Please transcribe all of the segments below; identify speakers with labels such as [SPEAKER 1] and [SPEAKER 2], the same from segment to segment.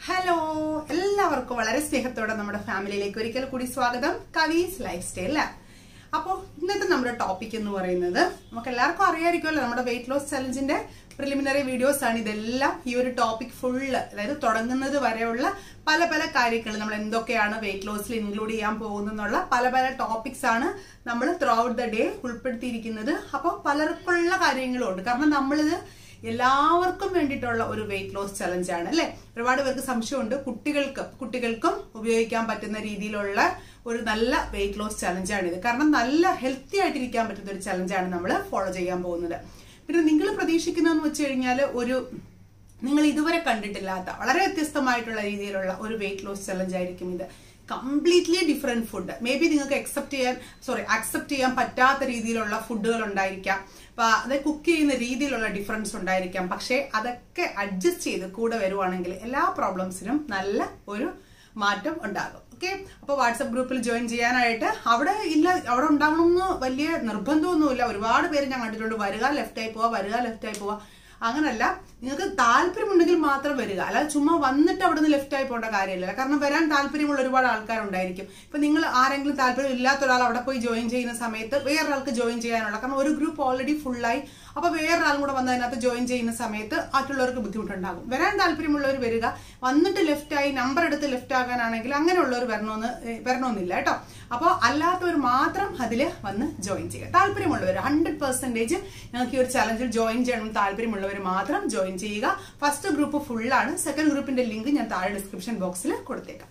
[SPEAKER 1] hello എല്ലാവർക്കും വളരെ സ്നേഹത്തോടെ നമ്മുടെ ഫാമിലിയിലേക്ക് ഒരിക്കൽ കൂടി സ്വാഗതം കവീസ് ലൈഫ് സ്റ്റൈൽ അപ്പോൾ ഇന്നത്തെ നമ്മുടെ ടോപ്പിക് എന്ന് പറയുന്നത് നമുക്ക് എല്ലാവർക്കും അറിയാമായിരിക്കുമല്ലോ നമ്മുടെ വെയിറ്റ് ലോസ് ചലഞ്ചിന്റെ പ്രിലിമിനറി വീഡിയോസ് ആണ് ഇതെല്ലാം ഈ ഒരു ടോപ്പിക് ഫുള്ള് അതായത് തുടങ്ങുന്നത് വരെയുള്ള പല പല കാര്യങ്ങൾ നമ്മൾ എന്തൊക്കെയാണ് വെയിറ്റ് ലോസിൽ ഇൻക്ലൂഡ് ചെയ്യാൻ പോകുന്നുള്ള പല പല ടോപ്പിക്സ് ആണ് നമ്മൾ ത്രൂ ഔട്ട് ദ ഡേ ഉൾപ്പെടുത്തിയിരിക്കുന്നത് അപ്പോൾ പലർക്കുള്ള കാര്യങ്ങളും ഉണ്ട് കാരണം നമ്മളിത് എല്ലാവർക്കും വേണ്ടിയിട്ടുള്ള ഒരു വെയിറ്റ് ലോസ് ചലഞ്ച് ആണ് അല്ലെ ഒരുപാട് പേർക്ക് സംശയമുണ്ട് കുട്ടികൾക്ക് കുട്ടികൾക്കും ഉപയോഗിക്കാൻ പറ്റുന്ന രീതിയിലുള്ള ഒരു നല്ല വെയിറ്റ് ലോസ് ചലഞ്ചാണ് ഇത് കാരണം നല്ല ഹെൽത്തി ആയിട്ടിരിക്കാൻ പറ്റുന്ന ഒരു ചലഞ്ചാണ് നമ്മൾ ഫോളോ ചെയ്യാൻ പോകുന്നത് പിന്നെ നിങ്ങൾ പ്രതീക്ഷിക്കുന്നതെന്ന് വെച്ച് കഴിഞ്ഞാൽ ഒരു നിങ്ങൾ ഇതുവരെ കണ്ടിട്ടില്ലാത്ത വളരെ വ്യത്യസ്തമായിട്ടുള്ള രീതിയിലുള്ള ഒരു വെയിറ്റ് ലോസ് ചലഞ്ച് ആയിരിക്കും ഇത് completely different food maybe നിങ്ങൾക്ക് അക്സെപ്റ്റ് ചെയ്യാൻ സോറി അക്സെപ്റ്റ് ചെയ്യാൻ പറ്റാത്ത രീതിയിലുള്ള ഫുഡുകൾ ഉണ്ടായിരിക്കാം അപ്പൊ അത് കുക്ക് ചെയ്യുന്ന രീതിയിലുള്ള ഡിഫറൻസ് ഉണ്ടായിരിക്കാം പക്ഷേ അതൊക്കെ അഡ്ജസ്റ്റ് ചെയ്ത് കൂടെ വരുവാണെങ്കിൽ എല്ലാ പ്രോബ്ലംസിനും നല്ല ഒരു മാറ്റം ഉണ്ടാകും ഓക്കെ അപ്പൊ വാട്സപ്പ് ഗ്രൂപ്പിൽ ജോയിൻ ചെയ്യാനായിട്ട് അവിടെ ഇല്ല അവിടെ ഉണ്ടാവണമെന്ന് വലിയ നിർബന്ധമൊന്നുമില്ല ഒരുപാട് പേര് ഞാൻ കണ്ടിട്ടുണ്ട് വരിക ലെഫ്റ്റ് ആയി പോവാ വരിക ലെഫ്റ്റ് ആയി പോവാ അങ്ങനല്ല നിങ്ങൾക്ക് താല്പര്യമുണ്ടെങ്കിൽ മാത്രം വരിക അല്ലാതെ ചുമ്മാ വന്നിട്ട് അവിടെ നിന്ന് ലെഫ്റ്റ് ആയി പോകേണ്ട കാര്യമില്ല കാരണം വരാൻ താല്പര്യമുള്ള ഒരുപാട് ആൾക്കാരുണ്ടായിരിക്കും ഇപ്പൊ നിങ്ങൾ ആരെങ്കിലും താല്പര്യം ഇല്ലാത്ത ഒരാൾ അവിടെ പോയി ജോയിൻ ചെയ്യുന്ന സമയത്ത് വേറൊരാൾക്ക് ജോയിൻ ചെയ്യാനുള്ള കാരണം ഒരു ഗ്രൂപ്പ് ഓൾറെഡി ഫുള്ളായി അപ്പൊ വേറൊരാളും കൂടെ വന്ന് അതിനകത്ത് ജോയിൻ ചെയ്യുന്ന സമയത്ത് മറ്റുള്ളവർക്ക് ബുദ്ധിമുട്ടുണ്ടാകും വരാൻ താല്പര്യമുള്ളവർ വരിക വന്നിട്ട് ലെഫ്റ്റ് ആയി നമ്പർ എടുത്ത് ലെഫ്റ്റ് ആകാനാണെങ്കിൽ അങ്ങനെയുള്ളവർ വരണമെന്ന് വരണമെന്നില്ല കേട്ടോ അപ്പോൾ അല്ലാത്തവർ മാത്രം അതിൽ വന്ന് ജോയിൻ ചെയ്യുക താല്പര്യമുള്ളവർ ഹൺഡ്രഡ് പെർസെൻറ്റേജ് ഞങ്ങൾക്ക് ഈ ഒരു ചലഞ്ചിൽ ജോയിൻ ചെയ്യണം താല്പര്യമുള്ളവർ മാത്രം ജോയിൻ ചെയ്യുക ഫസ്റ്റ് ഗ്രൂപ്പ് ഫുള്ളാണ് സെക്കൻഡ് ഗ്രൂപ്പിന്റെ ലിങ്ക് ഞാൻ താഴെ ഡിസ്ക്രിപ്ഷൻ ബോക്സിൽ കൊടുത്തേക്കാം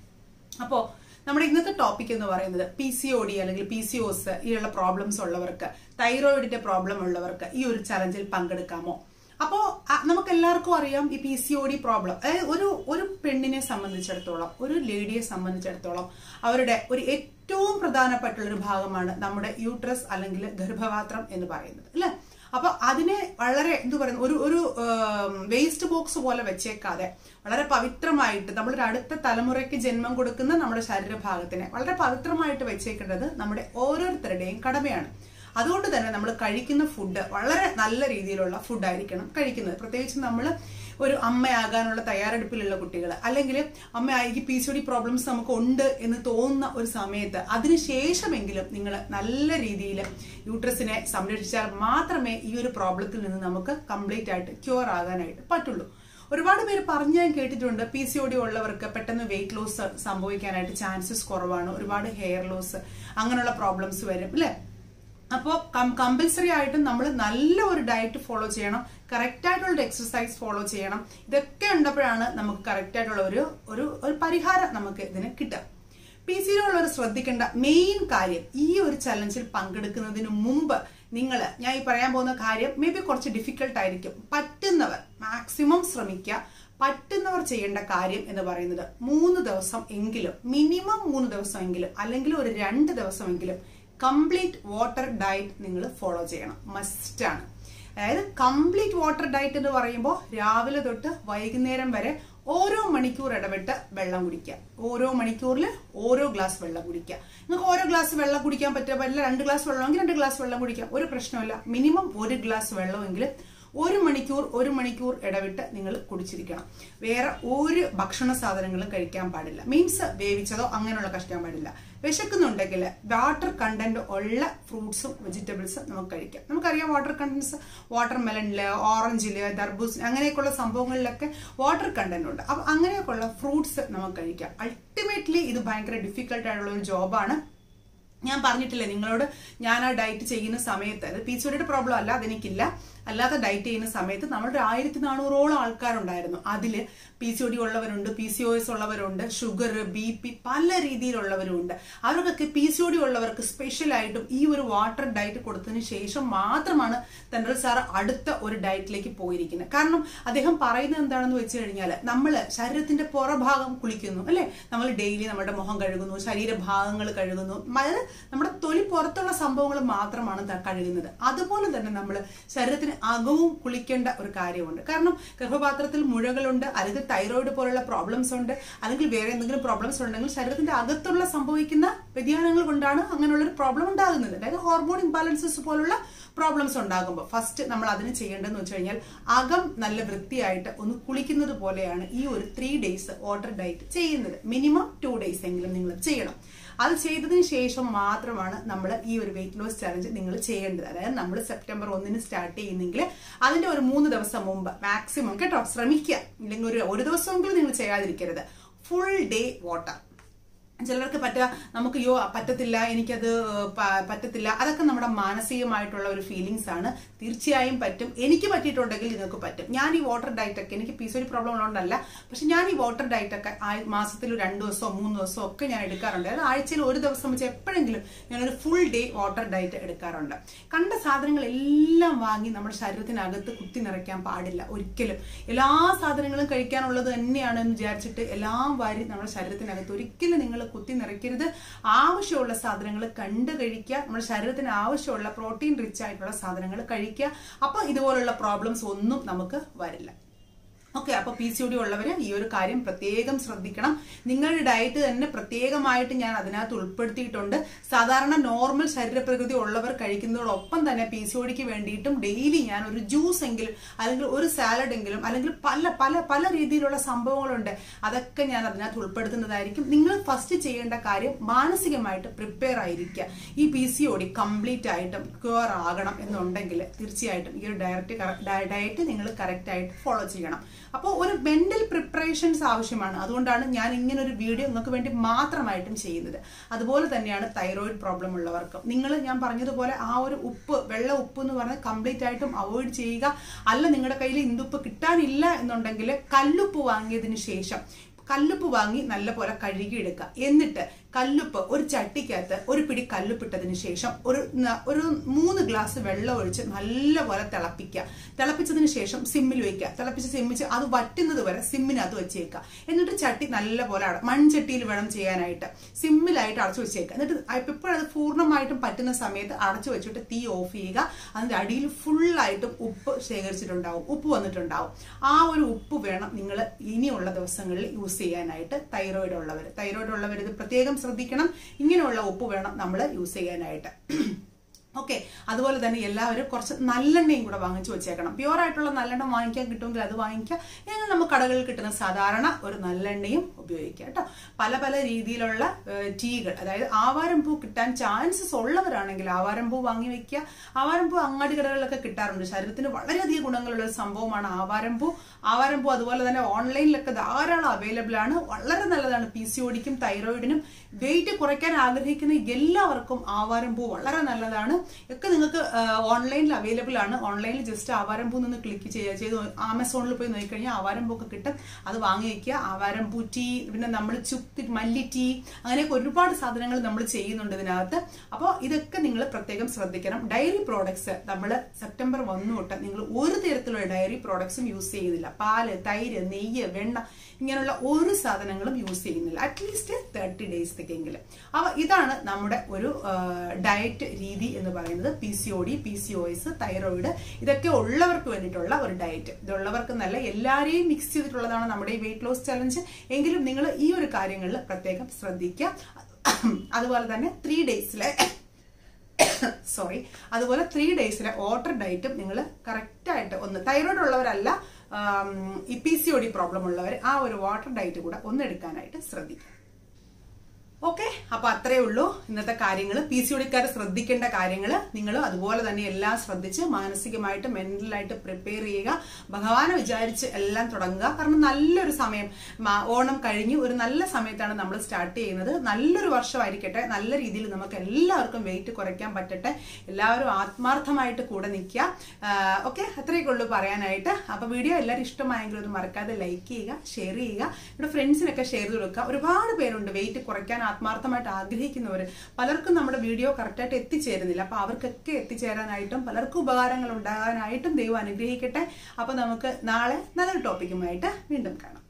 [SPEAKER 1] അപ്പോൾ നമ്മുടെ ഇന്നത്തെ ടോപ്പിക് എന്ന് പറയുന്നത് പി സി ഒ ഡി അല്ലെങ്കിൽ പി സി ഒസ് ഈയുള്ള പ്രോബ്ലംസ് ഉള്ളവർക്ക് തൈറോയിഡിന്റെ പ്രോബ്ലം ഉള്ളവർക്ക് ഈ ഒരു ചലഞ്ചിൽ പങ്കെടുക്കാമോ അപ്പോ നമുക്ക് എല്ലാവർക്കും അറിയാം ഈ P C O D problem അതായത് ഒരു ഒരു പെണ്ണിനെ സംബന്ധിച്ചിടത്തോളം ഒരു ലേഡിയെ സംബന്ധിച്ചിടത്തോളം അവരുടെ ഒരു ഏറ്റവും പ്രധാനപ്പെട്ടുള്ള ഒരു ഭാഗമാണ് നമ്മുടെ യൂട്രസ് അല്ലെങ്കിൽ ഗർഭപാത്രം എന്ന് പറയുന്നത് അല്ലെ അപ്പൊ അതിനെ വളരെ എന്തു പറയുന്നു ഒരു ഒരു വേസ്റ്റ് ബോക്സ് പോലെ വെച്ചേക്കാതെ വളരെ പവിത്രമായിട്ട് നമ്മളൊരു അടുത്ത തലമുറയ്ക്ക് ജന്മം കൊടുക്കുന്ന നമ്മുടെ ശരീരഭാഗത്തിനെ വളരെ പവിത്രമായിട്ട് വെച്ചേക്കേണ്ടത് നമ്മുടെ ഓരോരുത്തരുടെയും കടമയാണ് അതുകൊണ്ട് തന്നെ നമ്മൾ കഴിക്കുന്ന ഫുഡ് വളരെ നല്ല രീതിയിലുള്ള ഫുഡായിരിക്കണം കഴിക്കുന്നത് പ്രത്യേകിച്ച് നമ്മൾ ഒരു അമ്മയാകാനുള്ള തയ്യാറെടുപ്പിലുള്ള കുട്ടികൾ അല്ലെങ്കിൽ അമ്മയായി പി സി ഡി പ്രോബ്ലംസ് നമുക്ക് ഉണ്ട് എന്ന് തോന്നുന്ന ഒരു സമയത്ത് അതിനുശേഷമെങ്കിലും നിങ്ങൾ നല്ല രീതിയിൽ യൂട്രസിനെ സംരക്ഷിച്ചാൽ മാത്രമേ ഈ ഒരു പ്രോബ്ലത്തിൽ നിന്ന് നമുക്ക് കംപ്ലീറ്റ് ആയിട്ട് ക്യൂർ ആകാനായിട്ട് പറ്റുള്ളൂ ഒരുപാട് പേര് പറഞ്ഞു ഞാൻ കേട്ടിട്ടുണ്ട് പി സി ഒ ഡി ഉള്ളവർക്ക് പെട്ടെന്ന് വെയിറ്റ് ലോസ് സംഭവിക്കാനായിട്ട് ചാൻസസ് കുറവാണ് ഒരുപാട് ഹെയർ ലോസ് അങ്ങനെയുള്ള പ്രോബ്ലംസ് വരും അല്ലേ അപ്പോൾ കമ്പൽസറി ആയിട്ടും നമ്മൾ നല്ല ഒരു ഡയറ്റ് ഫോളോ ചെയ്യണം കറക്റ്റ് ആയിട്ടുള്ള എക്സസൈസ് ഫോളോ ചെയ്യണം ഇതൊക്കെ ഉണ്ടപ്പോഴാണ് നമുക്ക് കറക്റ്റ് ആയിട്ടുള്ള ഒരു ഒരു ഒരു പരിഹാരം നമുക്ക് ഇതിന് കിട്ടുക പി സി ഉള്ളവർ ശ്രദ്ധിക്കേണ്ട മെയിൻ കാര്യം ഈ ഒരു ചലഞ്ചിൽ പങ്കെടുക്കുന്നതിന് മുമ്പ് നിങ്ങൾ ഞാൻ ഈ പറയാൻ പോകുന്ന കാര്യം മേ ബി കുറച്ച് ഡിഫിക്കൽട്ട് ആയിരിക്കും പറ്റുന്നവർ മാക്സിമം ശ്രമിക്കുക പറ്റുന്നവർ ചെയ്യേണ്ട കാര്യം എന്ന് പറയുന്നത് മൂന്ന് ദിവസം എങ്കിലും മിനിമം മൂന്ന് ദിവസം എങ്കിലും അല്ലെങ്കിൽ ഒരു രണ്ട് ദിവസമെങ്കിലും കംപ്ലീറ്റ് വാട്ടർ ഡയറ്റ് നിങ്ങൾ ഫോളോ ചെയ്യണം മസ്റ്റ് ആണ് അതായത് കംപ്ലീറ്റ് വാട്ടർ ഡയറ്റ് എന്ന് പറയുമ്പോൾ രാവിലെ തൊട്ട് വൈകുന്നേരം വരെ ഓരോ മണിക്കൂർ ഇടവിട്ട് വെള്ളം കുടിക്കുക ഓരോ മണിക്കൂറിൽ ഓരോ ഗ്ലാസ് വെള്ളം കുടിക്കുക നിങ്ങൾക്ക് ഓരോ ഗ്ലാസ് വെള്ളം കുടിക്കാൻ പറ്റുക പറ്റില്ല രണ്ട് ഗ്ലാസ് വെള്ളമെങ്കിൽ രണ്ട് ഗ്ലാസ് വെള്ളം കുടിക്കാം ഒരു പ്രശ്നമില്ല മിനിമം ഒരു ഗ്ലാസ് വെള്ളമെങ്കിലും ഒരു മണിക്കൂർ ഒരു മണിക്കൂർ ഇടവിട്ട് നിങ്ങൾ കുടിച്ചിരിക്കണം വേറെ ഒരു ഭക്ഷണ സാധനങ്ങളും കഴിക്കാൻ പാടില്ല മീൻസ് വേവിച്ചതോ അങ്ങനെയുള്ള കഴിക്കാൻ പാടില്ല വിശക്കുന്നുണ്ടെങ്കിൽ വാട്ടർ കണ്ടന്റ് ഉള്ള ഫ്രൂട്ട്സും വെജിറ്റബിൾസും നമുക്ക് കഴിക്കാം നമുക്കറിയാം വാട്ടർ കണ്ടന്റ്സ് വാട്ടർ മെലണില് ഓറഞ്ചില് ദർബൂസ് അങ്ങനെയൊക്കെയുള്ള സംഭവങ്ങളിലൊക്കെ വാട്ടർ കണ്ടന്റ് ഉണ്ട് അപ്പൊ അങ്ങനെയൊക്കെയുള്ള ഫ്രൂട്ട്സ് നമുക്ക് കഴിക്കാം അൾട്ടിമേറ്റ്ലി ഇത് ഭയങ്കര ഡിഫിക്കൽട്ട് ആയിട്ടുള്ള ഒരു ജോബാണ് ഞാൻ പറഞ്ഞിട്ടില്ലേ നിങ്ങളോട് ഞാൻ ആ ഡയറ്റ് ചെയ്യുന്ന സമയത്ത് അത് പി സിയുടെ പ്രോബ്ലം അല്ല അതെനിക്കില്ല അല്ലാതെ ഡയറ്റ് ചെയ്യുന്ന സമയത്ത് നമ്മുടെ ആയിരത്തി നാനൂറോളം ആൾക്കാരുണ്ടായിരുന്നു അതിൽ പി സി ഒ ഡി ഉള്ളവരുണ്ട് പി സി ഒ എസ് ഉള്ളവരുണ്ട് ഷുഗർ ബി പി പല രീതിയിലുള്ളവരുണ്ട് അവർക്കൊക്കെ പി സി ഒ ഡി ഉള്ളവർക്ക് സ്പെഷ്യലായിട്ടും ഈ ഒരു വാട്ടർ ഡയറ്റ് കൊടുത്തതിന് ശേഷം മാത്രമാണ് തെൻഡൽ സാർ അടുത്ത ഒരു ഡയറ്റിലേക്ക് പോയിരിക്കുന്നത് കാരണം അദ്ദേഹം പറയുന്നത് എന്താണെന്ന് വെച്ച് കഴിഞ്ഞാൽ നമ്മൾ ശരീരത്തിന്റെ പുറഭാഗം കുളിക്കുന്നു അല്ലെ നമ്മൾ ഡെയിലി നമ്മുടെ മുഖം കഴുകുന്നു ശരീരഭാഗങ്ങൾ കഴുകുന്നു അതായത് നമ്മുടെ തൊലി പുറത്തുള്ള സംഭവങ്ങൾ മാത്രമാണ് കഴുകുന്നത് അതുപോലെ തന്നെ നമ്മൾ ശരീരത്തിന് അകവും കുളിക്കേണ്ട ഒരു കാര്യമുണ്ട് കാരണം ഗർഭപാത്രത്തിൽ മുഴകളുണ്ട് അല്ലെങ്കിൽ തൈറോയിഡ് പോലുള്ള പ്രോബ്ലംസ് ഉണ്ട് അല്ലെങ്കിൽ വേറെ എന്തെങ്കിലും പ്രോബ്ലംസ് ഉണ്ടെങ്കിൽ ശരീരത്തിന്റെ അകത്തുള്ള സംഭവിക്കുന്ന വ്യതിയാനങ്ങൾ കൊണ്ടാണ് അങ്ങനെയുള്ളൊരു പ്രോബ്ലം ഉണ്ടാകുന്നത് അതായത് ഹോർമോൺ ഇംബാലൻസസ് പോലുള്ള പ്രോബ്ലംസ് ഉണ്ടാകുമ്പോൾ ഫസ്റ്റ് നമ്മൾ അതിന് ചെയ്യേണ്ടതെന്ന് വെച്ച് കഴിഞ്ഞാൽ അകം നല്ല വൃത്തിയായിട്ട് ഒന്ന് കുളിക്കുന്നത് പോലെയാണ് ഈ ഒരു ത്രീ ഡേയ്സ് വാട്ടർ ഡയറ്റ് ചെയ്യുന്നത് മിനിമം ടു ഡേയ്സ് എങ്കിലും നിങ്ങൾ ചെയ്യണം അത് ചെയ്തതിന് ശേഷം മാത്രമാണ് നമ്മൾ ഈ ഒരു വെയിറ്റ് ലോസ് ചലഞ്ച് നിങ്ങൾ ചെയ്യേണ്ടത് അതായത് നമ്മൾ സെപ്റ്റംബർ ഒന്നിന് സ്റ്റാർട്ട് ചെയ്യുന്നെങ്കിൽ അതിന്റെ ഒരു മൂന്ന് ദിവസം മുമ്പ് മാക്സിമം കേട്ടോ ശ്രമിക്കുക ഇല്ലെങ്കിൽ ഒരു ഒരു ദിവസമെങ്കിലും നിങ്ങൾ ചെയ്യാതിരിക്കരുത് ഫുൾ ഡേ വാട്ടർ ചിലർക്ക് പറ്റ നമുക്ക് യോ പറ്റത്തില്ല എനിക്കത് പ- പറ്റത്തില്ല അതൊക്കെ നമ്മുടെ മാനസികമായിട്ടുള്ള ഒരു ഫീലിങ്സ് ആണ് തീർച്ചയായും പറ്റും എനിക്ക് പറ്റിയിട്ടുണ്ടെങ്കിൽ നിങ്ങൾക്ക് പറ്റും ഞാൻ ഈ വാട്ടർ ഡയറ്റ് ഒക്കെ എനിക്ക് പീസോരി പ്രോബ്ലം ഉള്ളതുകൊണ്ടല്ല പക്ഷെ ഞാൻ ഈ വാട്ടർ ഡയറ്റ് ഒക്കെ ആ- മാസത്തിൽ ഒരു രണ്ട് ദിവസമോ മൂന്ന് ദിവസമോ ഒക്കെ ഞാൻ എടുക്കാറുണ്ട് അതായത് ആഴ്ചയിൽ ഒരു ദിവസം വെച്ച് എപ്പോഴെങ്കിലും ഞാനൊരു ഫുൾ ഡേ വാട്ടർ ഡയറ്റ് എടുക്കാറുണ്ട് കണ്ട സാധനങ്ങൾ എല്ലാം വാങ്ങി നമ്മുടെ ശരീരത്തിനകത്ത് കുത്തി നിറയ്ക്കാൻ പാടില്ല ഒരിക്കലും എല്ലാ സാധനങ്ങളും കഴിക്കാനുള്ളത് തന്നെയാണ് എന്ന് വിചാരിച്ചിട്ട് എല്ലാം വാരി നമ്മുടെ ശരീരത്തിനകത്ത് ഒരിക്കലും നിങ്ങൾ കുത്തി നിറയ്ക്കരുത് ആവശ്യമുള്ള സാധനങ്ങൾ കണ്ട് കഴിക്കുക നമ്മുടെ ശരീരത്തിന് ആവശ്യമുള്ള പ്രോട്ടീൻ റിച്ച് ആയിട്ടുള്ള സാധനങ്ങൾ കഴിക്കുക അപ്പൊ ഇതുപോലുള്ള പ്രോബ്ലംസ് ഒന്നും നമുക്ക് വരില്ല ഓക്കെ അപ്പൊ പി സി ഒ ഡി ഉള്ളവര് ഈ ഒരു കാര്യം പ്രത്യേകം ശ്രദ്ധിക്കണം നിങ്ങളുടെ ഡയറ്റ് തന്നെ പ്രത്യേകമായിട്ട് ഞാൻ അതിനകത്ത് ഉൾപ്പെടുത്തിയിട്ടുണ്ട് സാധാരണ നോർമൽ ശരീരപ്രകൃതി ഉള്ളവർ കഴിക്കുന്നതോടൊപ്പം തന്നെ പി സി ഒ ഡിക്ക് വേണ്ടിയിട്ടും ഡെയിലി ഞാൻ ഒരു ജ്യൂസ് എങ്കിലും അല്ലെങ്കിൽ ഒരു സാലഡ് എങ്കിലും അല്ലെങ്കിൽ പല പല പല രീതിയിലുള്ള സംഭവങ്ങളുണ്ട് അതൊക്കെ ഞാൻ അതിനകത്ത് ഉൾപ്പെടുത്തുന്നതായിരിക്കും നിങ്ങൾ ഫസ്റ്റ് ചെയ്യേണ്ട കാര്യം മാനസികമായിട്ട് പ്രിപ്പയർ ആയിരിക്കുക ഈ P C O D complete ആയിട്ടും ക്യൂർ ആകണം എന്നുണ്ടെങ്കിൽ തീർച്ചയായിട്ടും ഈ ഒരു ഡയറ്റ് ഡയറ്റ് നിങ്ങൾ കറക്റ്റ് ആയിട്ട് ഫോളോ ചെയ്യണം അപ്പോൾ ഒരു മെന്റൽ പ്രിപ്പറേഷൻസ് ആവശ്യമാണ് അതുകൊണ്ടാണ് ഞാൻ ഇങ്ങനെ ഒരു വീഡിയോ നിങ്ങൾക്ക് വേണ്ടി മാത്രമായിട്ടും ചെയ്യുന്നത് അതുപോലെ തന്നെയാണ് തൈറോയിഡ് പ്രോബ്ലം ഉള്ളവർക്കും നിങ്ങൾ ഞാൻ പറഞ്ഞതുപോലെ ആ ഒരു ഉപ്പ് വെള്ള ഉപ്പ് എന്ന് പറഞ്ഞാൽ കംപ്ലീറ്റ് ആയിട്ടും അവോയ്ഡ് ചെയ്യുക അല്ല നിങ്ങളുടെ കയ്യിൽ ഇന്ദുപ്പ് കിട്ടാനില്ല എന്നുണ്ടെങ്കിൽ കല്ലുപ്പ് വാങ്ങിയതിന് ശേഷം കല്ലുപ്പ് വാങ്ങി നല്ലപോലെ കഴുകിയെടുക്കുക എന്നിട്ട് കല്ലുപ്പ് ഒരു ചട്ടിക്കകത്ത് ഒരു പിടി കല്ലുപ്പിട്ടതിന് ശേഷം ഒരു ന- ഒരു മൂന്ന് ഗ്ലാസ് വെള്ളം ഒഴിച്ച് നല്ലപോലെ തിളപ്പിക്കുക തിളപ്പിച്ചതിന് ശേഷം സിമ്മിൽ വെക്കുക തിളപ്പിച്ച് സിമ്മിച്ച് അത് വറ്റുന്നത് വരെ സിമ്മിനകത്ത് വെച്ചേക്കുക എന്നിട്ട് ചട്ടി നല്ലപോലെ അട മൺചട്ടിയിൽ വേണം ചെയ്യാനായിട്ട് സിമ്മിലായിട്ട് അടച്ചു വെച്ചേക്കുക എന്നിട്ട് എപ്പോഴത് പൂർണ്ണമായിട്ടും പറ്റുന്ന സമയത്ത് അടച്ചു വെച്ചിട്ട് തീ ഓഫ് ചെയ്യുക അതിന്റെ അടിയിൽ ഫുള്ളായിട്ടും ഉപ്പ് ശേഖരിച്ചിട്ടുണ്ടാവും ഉപ്പ് വന്നിട്ടുണ്ടാവും ആ ഒരു ഉപ്പ് വേണം നിങ്ങൾ ഇനിയുള്ള ദിവസങ്ങളിൽ യൂസ് ചെയ്യാനായിട്ട് തൈറോയിഡ് ഉള്ളവർ തൈറോയിഡ് ഉള്ളവർ ഇത് പ്രത്യേകം ശ്രദ്ധിക്കണം ഇങ്ങനെയുള്ള ഉപ്പ് വേണം നമ്മൾ യൂസ് ചെയ്യാനായിട്ട് ഓക്കെ അതുപോലെ തന്നെ എല്ലാവരും കുറച്ച് നല്ലെണ്ണയും കൂടെ വാങ്ങിച്ചു വെച്ചേക്കണം പ്യുവർ ആയിട്ടുള്ള നല്ലെണ്ണ വാങ്ങിക്കാൻ കിട്ടുമെങ്കിൽ അത് വാങ്ങിക്കുക അല്ലെങ്കിൽ നമുക്ക് കടകളിൽ കിട്ടുന്ന സാധാരണ ഒരു നല്ലെണ്ണയും ഉപയോഗിക്കുക കേട്ടോ പല പല രീതിയിലുള്ള ഏഹ്, ടീകൾ അതായത് ആവാരം പൂ കിട്ടാൻ ചാൻസസ് ഉള്ളവരാണെങ്കിൽ ആവാരം പൂ വാങ്ങി വെക്കുക ആവാരം പൂ അങ്ങാടി കടകളിലൊക്കെ കിട്ടാറുണ്ട് ശരീരത്തിന് വളരെയധികം ഗുണങ്ങളുള്ള ഒരു സംഭവമാണ് ആവാരം പൂ ആവാരം പൂ അതുപോലെ തന്നെ ഓൺലൈനിലൊക്കെ ധാരാളം അവൈലബിൾ ആണ് വളരെ നല്ലതാണ് പി സി ഒടിക്കും തൈറോയിഡിനും വെയിറ്റ് കുറയ്ക്കാൻ ആഗ്രഹിക്കുന്ന എല്ലാവർക്കും ആവാരം പൂ വളരെ നല്ലതാണ് ഒക്കെ നിങ്ങൾക്ക് ഓൺലൈനിൽ അവൈലബിൾ ആണ് ഓൺലൈനിൽ ജസ്റ്റ് ആവാരം പൂ നിന്ന് ക്ലിക്ക് ചെയ്യുക ചെയ്ത് ആമസോണിൽ പോയി നോക്കിക്കഴിഞ്ഞാൽ ആവാരം പൂ ഒക്കെ കിട്ടും അത് വാങ്ങി വയ്ക്കുക ആവാരം പൂ ടീ പിന്നെ നമ്മൾ ചുക്ക് മല്ലി ടീ അങ്ങനെയൊക്കെ ഒരുപാട് സാധനങ്ങൾ നമ്മൾ ചെയ്യുന്നുണ്ട് ഇതിനകത്ത് അപ്പോൾ ഇതൊക്കെ നിങ്ങൾ പ്രത്യേകം ശ്രദ്ധിക്കണം ഡയറി പ്രോഡക്ട്സ് നമ്മൾ സെപ്റ്റംബർ ഒന്ന് തൊട്ട് നിങ്ങൾ ഒരു തരത്തിലുള്ള ഡയറി പ്രോഡക്ട്സും യൂസ് ചെയ്യുന്നില്ല പാല് തൈര് നെയ്യ് വെണ്ണ ഇങ്ങനെയുള്ള ഒരു സാധനങ്ങളും യൂസ് ചെയ്യുന്നില്ല അറ്റ്ലീസ്റ്റ് തേർട്ടി ഡേയ്സത്തേക്കെങ്കിലും അപ്പൊ ഇതാണ് നമ്മുടെ ഒരു ഡയറ്റ് രീതി എന്ന് പറയുന്നത് P C O D P C O S thyroid ഇതൊക്കെ ഉള്ളവർക്ക് വേണ്ടിയിട്ടുള്ള ഒരു ഡയറ്റ് ഇതുള്ളവർക്ക് നല്ല എല്ലാവരെയും മിക്സ് ചെയ്തിട്ടുള്ളതാണ് നമ്മുടെ ഈ വെയിറ്റ് ലോസ് ചലഞ്ച് എങ്കിലും നിങ്ങൾ ഈ ഒരു കാര്യങ്ങളിൽ പ്രത്യേകം ശ്രദ്ധിക്കുക അതുപോലെ തന്നെ ത്രീ ഡേയ്സിലെ സോറി അതുപോലെ ത്രീ ഡേയ്സിലെ വാട്ടർ ഡയറ്റും നിങ്ങൾ കറക്റ്റായിട്ട് ഒന്ന് തൈറോയ്ഡ് ഉള്ളവരല്ല ആം, ഈ P C O D problem ഉള്ളവർ ആ ഒരു വാട്ടർ ഡയറ്റ് കൂടെ ഒന്ന് എടുക്കാനായിട്ട് ശ്രദ്ധിക്കുക ഓക്കെ അപ്പൊ അത്രേ ഉള്ളൂ ഇന്നത്തെ കാര്യങ്ങൾ പി സി ഒടിക്കാർ ശ്രദ്ധിക്കേണ്ട കാര്യങ്ങൾ നിങ്ങൾ അതുപോലെ തന്നെ എല്ലാം ശ്രദ്ധിച്ച് മാനസികമായിട്ട് മെന്റലായിട്ട് പ്രിപ്പയർ ചെയ്യുക ഭഗവാനെ വിചാരിച്ച് എല്ലാം തുടങ്ങുക കാരണം നല്ലൊരു സമയം മ- ഓണം കഴിഞ്ഞ് ഒരു നല്ല സമയത്താണ് നമ്മൾ സ്റ്റാർട്ട് ചെയ്യുന്നത് നല്ലൊരു വർഷമായിരിക്കട്ടെ നല്ല രീതിയിൽ നമുക്ക് എല്ലാവർക്കും വെയിറ്റ് കുറയ്ക്കാൻ പറ്റട്ടെ എല്ലാവരും ആത്മാർത്ഥമായിട്ട് കൂടെ നിൽക്കുക ഓക്കെ അത്രയൊക്കെ ഉള്ളൂ പറയാനായിട്ട് അപ്പൊ വീഡിയോ എല്ലാവരും ഇഷ്ടമായെങ്കിൽ ഒന്ന് മറക്കാതെ ലൈക്ക് ചെയ്യുക ഷെയർ ചെയ്യുക ഇവിടെ ഫ്രണ്ട്സിനൊക്കെ ഷെയർ ചെയ്ത് കൊടുക്കുക ഒരുപാട് പേരുണ്ട് വെയിറ്റ് കുറയ്ക്കാൻ ആത്മാർത്ഥമായിട്ട് ആഗ്രഹിക്കുന്നവർ പലർക്കും നമ്മുടെ വീഡിയോ കറക്റ്റായിട്ട് എത്തിച്ചേരുന്നില്ല അപ്പൊ അവർക്കൊക്കെ എത്തിച്ചേരാനായിട്ടും പലർക്കും ഉപകാരങ്ങൾ ഉണ്ടാകാനായിട്ടും ദൈവം അനുഗ്രഹിക്കട്ടെ അപ്പൊ നമുക്ക് നാളെ നല്ലൊരു ടോപ്പിക്കുമായിട്ട് വീണ്ടും കാണാം